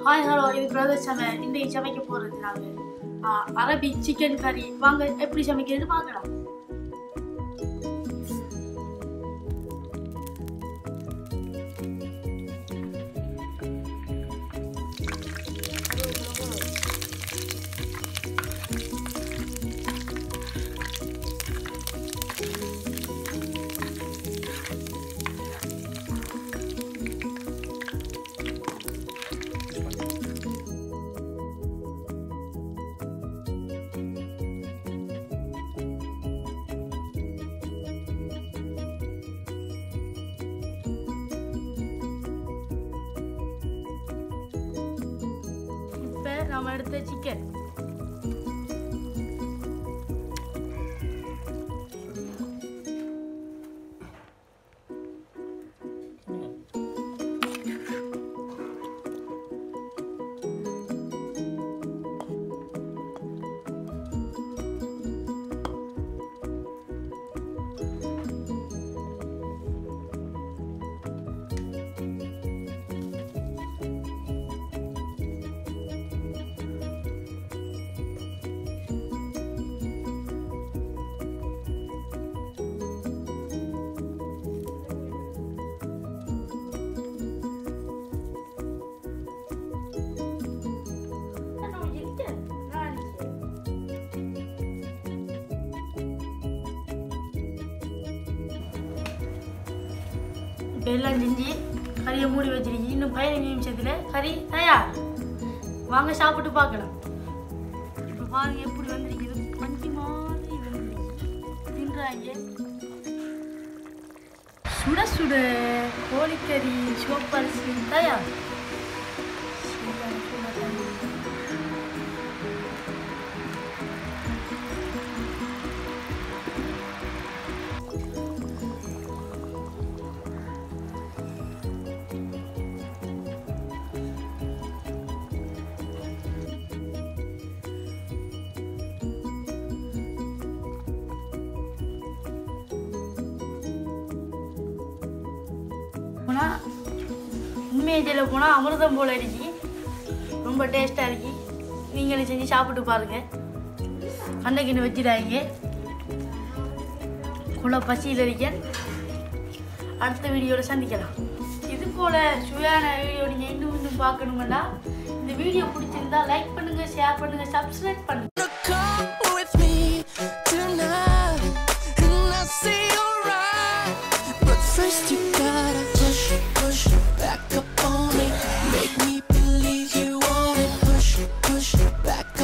Hi hello இது brother சமையல் இன்றைக்கு சமைக்க போகிறது நாங்கள் அரபிக் சிக்கன் கறி வாங்க எப்படி சமைக்கிறது பார்க்கலாம் இப்போ நம்ம எடுத்த சிக்கன் இப்போ எல்லாம் செஞ்சு கறியை மூடி வச்சிருக்கீங்க இன்னும் பதினஞ்சு நிமிஷத்தில் கறி தயார் வாங்க சாப்பிட்டு பார்க்கலாம் இப்போ பாருங்க எப்படி வந்திருக்குது பஞ்சு மாதிரி வந்திருக்கு தின்றாங்க சுட சுட கோழிக்கறி சிவப்பரிசி தயார் சுட சுட தண்ணி. போனால் உண்மையை சொல்ல போனால் அமிர்தம் போல இருக்கு ரொம்ப டேஸ்ட்டாக இருக்கு நீங்களும் செஞ்சு சாப்பிட்டு பாருங்க அன்னைக்குன்னு வச்சிடாதீங்க குள்ள பசியில் இருக்க அடுத்த வீடியோவில் சந்திக்கலாம் இது போல சுவையான வீடியோ நீங்கள் இன்னும் இன்னும் பார்க்கணுமென்னா இந்த வீடியோ பிடிச்சிருந்தா லைக் பண்ணுங்க ஷேர் பண்ணுங்க சப்ஸ்கிரைப் பண்ணுங்க Come with me tonight, and I say alright. But first you gotta push, push back up on me, make me believe you want it. Push, push back